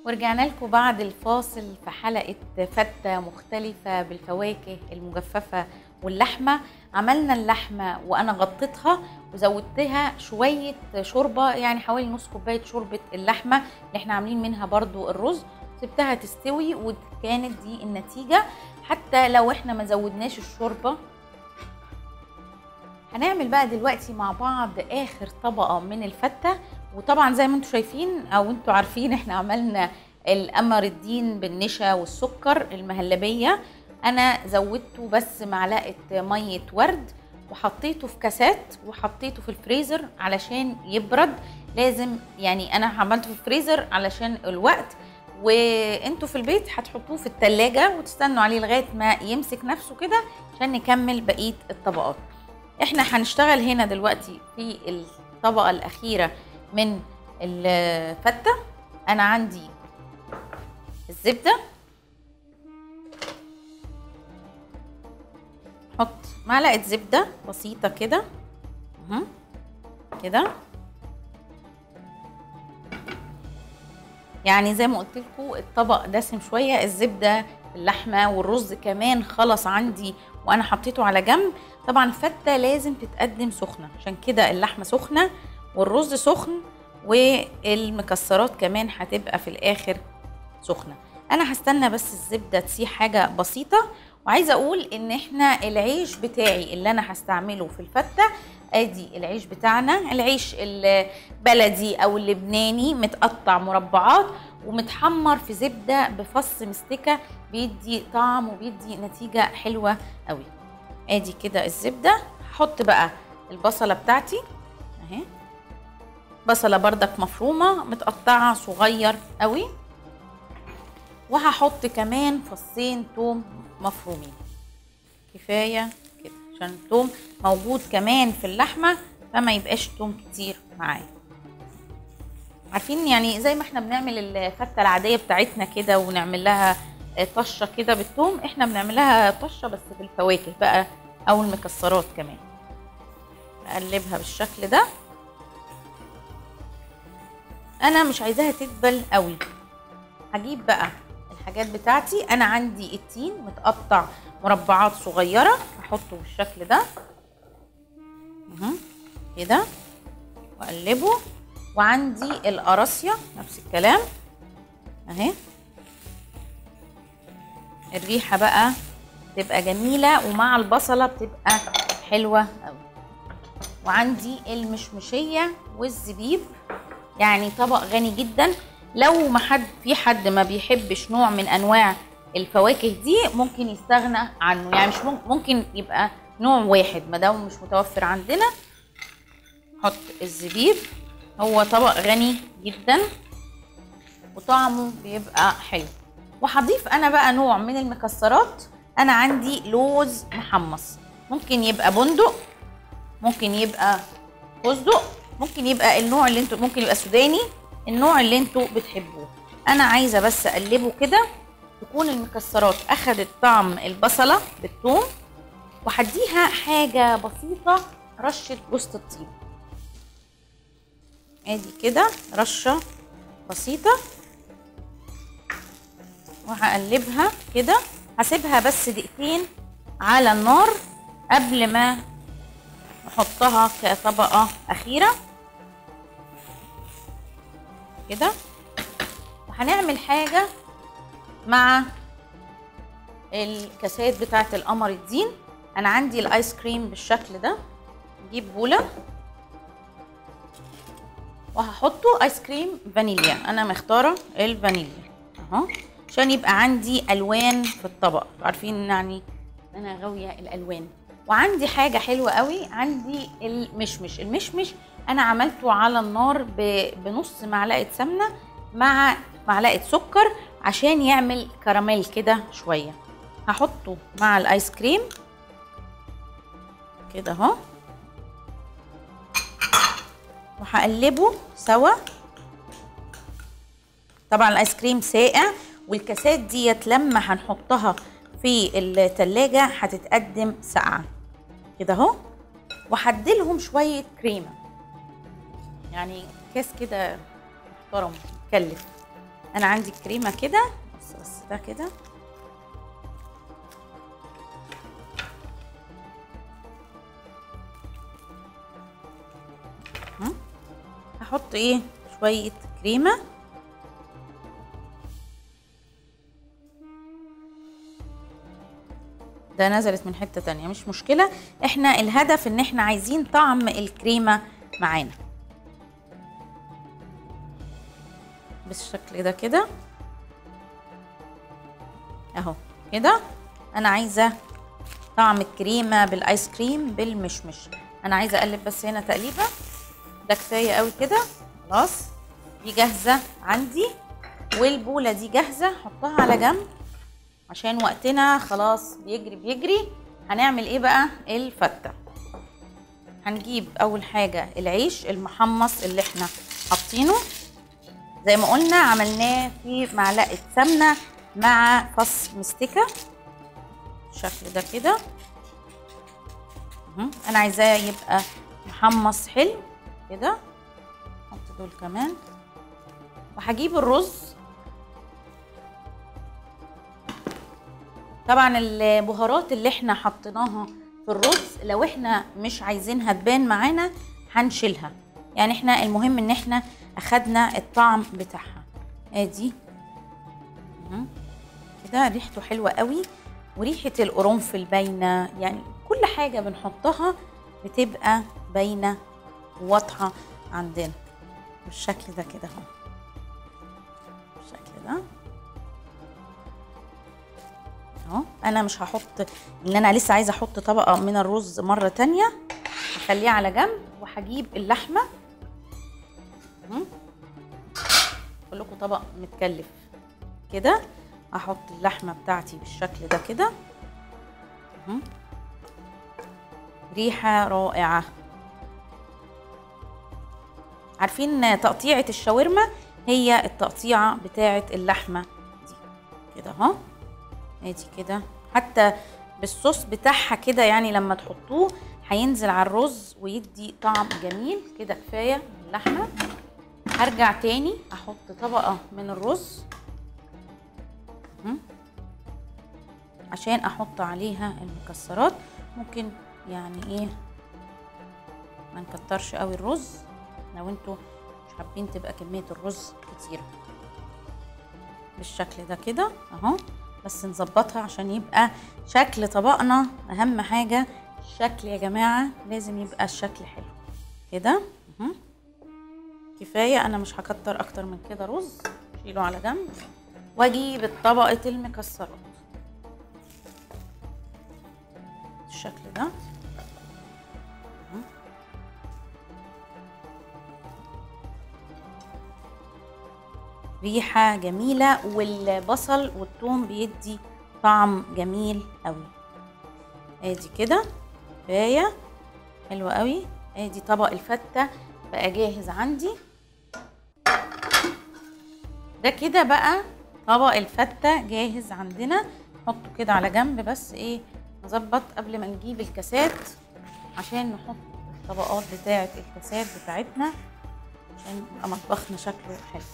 ورجعنا لكم بعد الفاصل في حلقة فتة مختلفة بالفواكه المجففة واللحمة عملنا اللحمة وأنا غطيتها وزودتها شوية شوربة يعني حوالي نص كوباية شوربة اللحمة اللي احنا عاملين منها برضو الرز سبتها تستوي وكانت دي النتيجة حتى لو احنا ما زودناش الشوربة هنعمل بقى دلوقتي مع بعض اخر طبقه من الفته وطبعا زي ما انتم شايفين او انتم عارفين احنا عملنا القمر الدين بالنشا والسكر المهلبيه انا زودته بس معلقه ميه ورد وحطيته في كاسات وحطيته في الفريزر علشان يبرد لازم يعني انا عملته في الفريزر علشان الوقت وانتوا في البيت هتحطوه في التلاجة وتستنوا عليه لغايه ما يمسك نفسه كده عشان نكمل بقيه الطبقات احنا هنشتغل هنا دلوقتي في الطبقة الأخيرة من الفتة أنا عندي الزبدة حط معلقة زبدة بسيطة كده اهو، كده يعني زي ما قلت لكم الطبق دسم شويه الزبده اللحمه والرز كمان خلص عندي وانا حطيته على جنب طبعا الفته لازم تتقدم سخنه عشان كده اللحمه سخنه والرز سخن والمكسرات كمان هتبقى في الاخر سخنه انا هستنى بس الزبده تسيح حاجه بسيطه وعايزه اقول ان احنا العيش بتاعي اللي انا هستعمله في الفته ادي العيش بتاعنا العيش البلدي او اللبناني متقطع مربعات ومتحمر في زبده بفص مستكه بيدي طعم وبيدي نتيجه حلوه قوي ادي كده الزبده هحط بقى البصله بتاعتي اهي بصله بردك مفرومه متقطعه صغير قوي وهحط كمان فصين توم مفرومين كفايه كده عشان التوم موجود كمان في اللحمه فما يبقاش توم كتير معايا عارفين يعني زي ما احنا بنعمل الفته العاديه بتاعتنا كده ونعمل لها طشه كده بالثوم احنا بنعمل لها طشه بس في الفواكه بقى او المكسرات كمان نقلبها بالشكل ده انا مش عايزاها تدبل قوي هجيب بقى الحاجات بتاعتي انا عندي التين متقطع مربعات صغيره هحطه بالشكل ده اهو كده واقلبه وعندي القراصيه نفس الكلام اهي الريحه بقى تبقى جميله ومع البصله بتبقى حلوه قوي وعندي المشمشيه والزبيب يعني طبق غني جدا لو ما حد في حد ما بيحبش نوع من انواع الفواكه دي ممكن يستغنى عنه يعني مش ممكن, ممكن يبقى نوع واحد ما دام مش متوفر عندنا حط الزبيب هو طبق غني جدا وطعمه بيبقى حلو وهضيف انا بقى نوع من المكسرات انا عندي لوز محمص ممكن يبقى بندق ممكن يبقى فستق ممكن يبقى النوع اللي انتوا ممكن يبقى سوداني النوع اللي انتوا بتحبوه انا عايزه بس اقلبه كده تكون المكسرات اخدت طعم البصله بالثوم وهديها حاجه بسيطه رشه جوز الطيب ادي كده رشه بسيطه وهقلبها كده هسيبها بس دقيقتين على النار قبل ما نحطها كطبقه اخيره كده وهنعمل حاجه مع الكاسات بتاعه القمر الدين انا عندي الايس كريم بالشكل ده نجيب بوله وهحطه ايس كريم فانيليا انا مختاره الفانيليا اهو عشان يبقى عندي الوان في الطبق عارفين يعني انا غاويه الالوان وعندي حاجه حلوه قوي عندي المشمش المشمش انا عملته على النار بنص معلقه سمنه مع معلقه سكر عشان يعمل كراميل كده شويه هحطه مع الايس كريم كده اهو وهقلبه سوا طبعا الايس كريم ساقع والكاسات ديت لما هنحطها في التلاجة هتتقدم ساقعة كده اهو وهديلهم شوية كريمة يعني كاس كده محترم مكلف انا عندي الكريمه كده بس بس ده كده هم؟ هحط ايه شويه كريمه ده نزلت من حته تانية مش مشكله احنا الهدف ان احنا عايزين طعم الكريمه معانا بالشكل ده كده اهو كده انا عايزه طعم الكريمه بالايس كريم بالمشمش انا عايزه اقلب بس هنا تقليبه ده كفايه قوي كده خلاص دي جاهزه عندي والبوله دي جاهزه حطها على جنب عشان وقتنا خلاص بيجري بيجري هنعمل ايه بقى الفته هنجيب اول حاجه العيش المحمص اللي احنا حاطينه زي ما قلنا عملناه في معلقه سمنه مع فص مستكه بالشكل ده كده مهم. انا عايزاه يبقى محمص حلو كده احط دول كمان وهجيب الرز طبعا البهارات اللي احنا حطيناها في الرز لو احنا مش عايزينها تبان معانا هنشيلها يعني احنا المهم ان احنا اخدنا الطعم بتاعها ادي مهم. كده ريحته حلوه قوي وريحه القرنفل باينه يعني كل حاجه بنحطها بتبقى باينه وواضحه عندنا بالشكل ده كده اهو بالشكل ده اهو انا مش هحط ان انا لسه عايزه احط طبقه من الرز مره تانية هخليه على جنب وهجيب اللحمه مم. اقول لكم طبق متكلف كده احط اللحمه بتاعتي بالشكل ده كده مم. ريحه رائعه عارفين تقطيعه الشاورما هي التقطيعه بتاعه اللحمه دي كده اهو ادي كده حتى بالصوص بتاعها كده يعني لما تحطوه هينزل على الرز ويدي طعم جميل كده كفايه اللحمه هرجع تاني احط طبقه من الرز مهم. عشان احط عليها المكسرات ممكن يعني ايه ما نكترش قوي الرز لو انتوا مش حابين تبقى كميه الرز كتيره بالشكل ده كده اهو بس نظبطها عشان يبقى شكل طبقنا اهم حاجه الشكل يا جماعه لازم يبقى الشكل حلو كده مهم. كفايه انا مش هكتر اكتر من كده رز شيله على جنب واجيب طبقه المكسرات الشكل ده مهم. ريحة جميلة والبصل والثوم بيدي طعم جميل قوي ادي كده كفاية حلوة قوي ادي طبق الفتة بقى جاهز عندي ده كده بقى طبق الفتة جاهز عندنا نحطه كده على جنب بس ايه نظبط قبل ما نجيب الكاسات عشان نحط الطبقات بتاعة الكاسات بتاعتنا عشان يبقى مطبخنا شكله حلو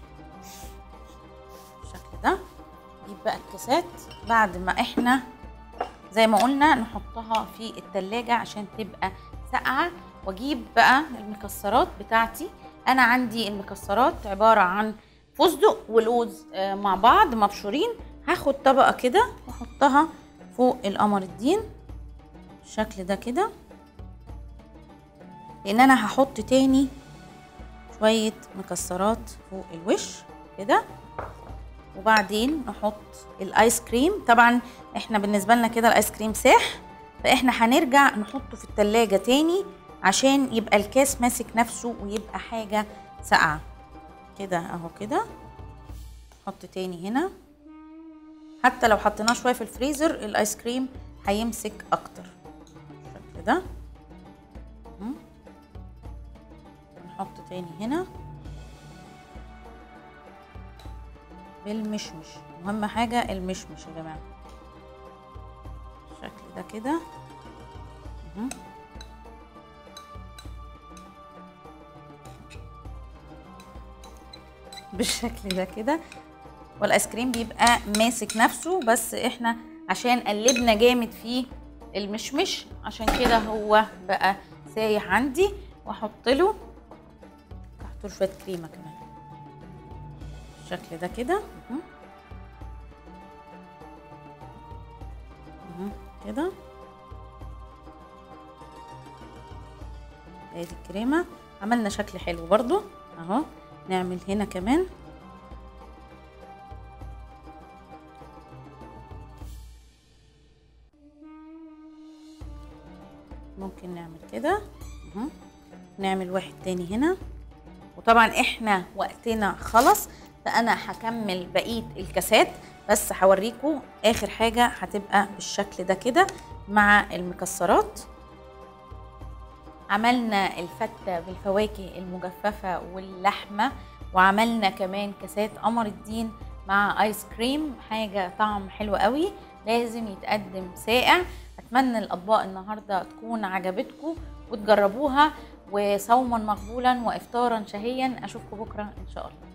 بالشكل ده نجيب بقى الكاسات بعد ما احنا زي ما قلنا نحطها في التلاجة عشان تبقى ساقعة واجيب بقى المكسرات بتاعتي انا عندي المكسرات عبارة عن فستق ولوز آه، مع بعض مبشورين هاخد طبقة كده واحطها فوق القمر الدين بالشكل ده كده لان انا هحط تاني شوية مكسرات فوق الوش كده وبعدين نحط الايس كريم طبعا احنا بالنسبه لنا كده الايس كريم ساح فاحنا هنرجع نحطه في التلاجة تاني عشان يبقى الكاس ماسك نفسه ويبقى حاجه ساقعه كده اهو كده نحط تاني هنا حتى لو حطيناه شويه في الفريزر الايس كريم هيمسك اكتر بالشكل ده مهم. نحط تاني هنا بالمشمش مهم حاجة المشمش يا جماعة بالشكل ده كده مهم. بالشكل ده كده والايس كريم بيبقى ماسك نفسه بس احنا عشان قلبنا جامد فيه المشمش عشان كده هو بقى سايح عندي واحط له احط له شويه كريمه كمان بالشكل ده كده اهو. اهو كده ادي الكريمه عملنا شكل حلو برضو اهو نعمل هنا كمان ممكن نعمل كده اهو نعمل واحد تاني هنا وطبعا احنا وقتنا خلص فانا هكمل بقيه الكاسات بس هوريكم اخر حاجه هتبقى بالشكل ده كده مع المكسرات عملنا الفتة بالفواكه المجففة واللحمة وعملنا كمان كاسات قمر الدين مع ايس كريم حاجة طعم حلو قوي لازم يتقدم ساقع اتمنى الاطباق النهاردة تكون عجبتكم وتجربوها وصوما مقبولا وافطارا شهيا اشوفكم بكرة ان شاء الله